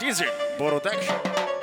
ديزل برودكشن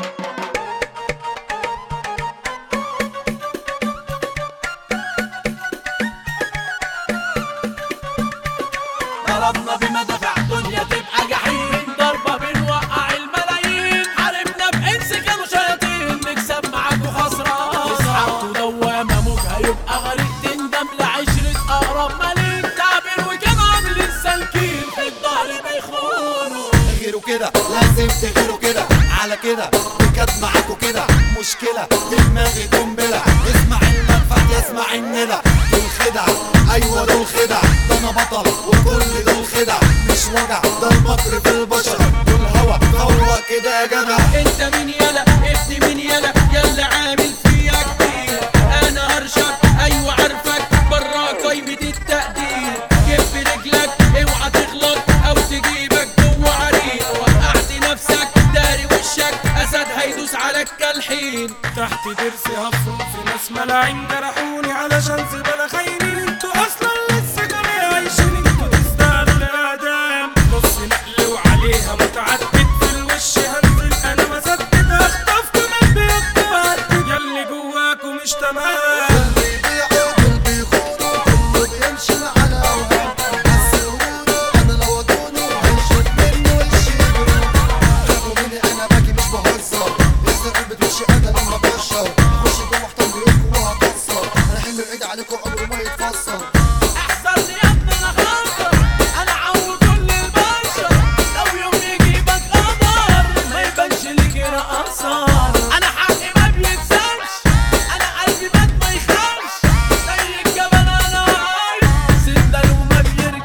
ضربنا بمدافع الدنيا تبقى جحيم ضربة بنوقع الملايين حاربنا بإنس كانوا شياطين نكسب معاكوا خسران تسعة دوامة موجها يبقى غريق تندم لعشرة أقرب مالين تعبير وكانوا عاملين سالكين في الظهر بيخونوا غيروا كده لازم تغيروا كده على كده بجد معاكوا كده مشكلة دماغي قنبلة اسمع المنفعة يسمع الندى دول خدع ايوه دول خدع ده انا بطل وكل دول خدع مش وجع ده المكر في البشر دول هوا فوق كده يا جدع انت مين يلا ابن مين يلا يلا عامل فيا كتير انا هرشك ايوه عارفك برا قايمة التقدير جيب رجلك اوعى تغلط او تجيبك جوه عريق وقعت نفسك داري وشك اسد هيدوس على الكالحين تحت ضرسي هفرم في ناس ملاعين جرحوني علشان زبالة خاينين انتوا اصلا لسه جميع عايشين انتوا تستاهلوا الاعدام نص نقل وعليها متعدد في الوش هنزل انا مسدد اخطفكم من بيوتكم وهدد ياللي جواكم مش تمام اللي بيبيعوا دول بيخونوا كله بيمشي على اوهام بس يقولوا انا لو اكونه هيشوف منه وش يجروا خافوا مني انا باجي مش بهزر يسرقوا بتمشي انا لما بشر اخش جوه احتم بيوتكم وهكسر انا حلم بعيد عليكم عمره ما يتفسر احسن لي يا ابني انا خاطر انا عود كل البشر لو يوم يجيبك قمر ما يبانش ليك رقصان انا حقي ما بيتسابش انا قلبي مات ما يخافش زي الجبل انا عايش سندل وما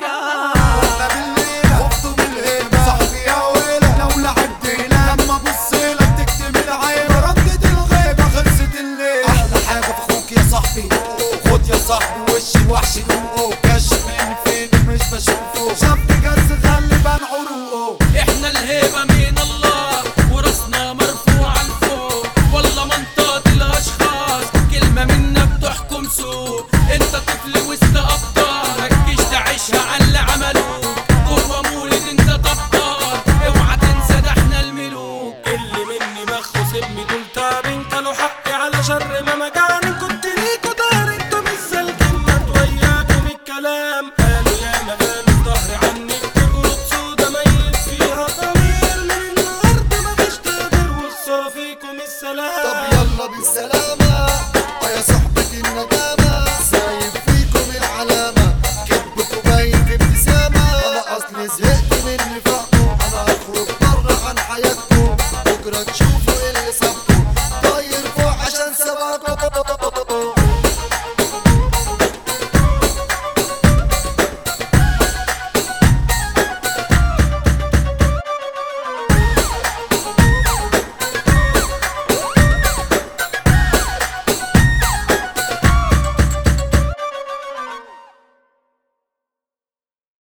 بيرجعش ده بالليل خفته من الهيبة صاحبي يا ويلة لو لعبت هنا لما ابص لك تكتم العيبة ردت الغيبة خلصت الليل احلى حاجة في اخوك يا صاحبي خد يا صاحبي وش الوحش دوقه كشف من فين مش بشوفه شاف جز خلي بان عروقه احنا الهيبة من الله وراسنا مرفوعة لفوق والله منطقة الاشخاص كلمة منا بتحكم سوق انت طفل وسط ابطال متجيش تعيشها على اللي عملوك جوه مولد انت طبطال اوعى تنسى ده احنا الملوك اللي مني بخو سيبني دول تعبين كانوا حقي على شر ما مجاني كنت ليكوا دار انتوا مش سالكين ما توياكم الكلام قالوا يا ما قالوا في ظهري عني بتجرد سودا ميت فيها ضمير من النهارده مفيش تقدير وخسارة فيكم السلام طب يلا بالسلامة اه يا صاحبتي الندامة سايب فيكم العلامة كذبكم باين في ابتسامة انا اصلي زهقت من نفاقكم انا هخرج بره عن حياتكم بكرة تشوفوا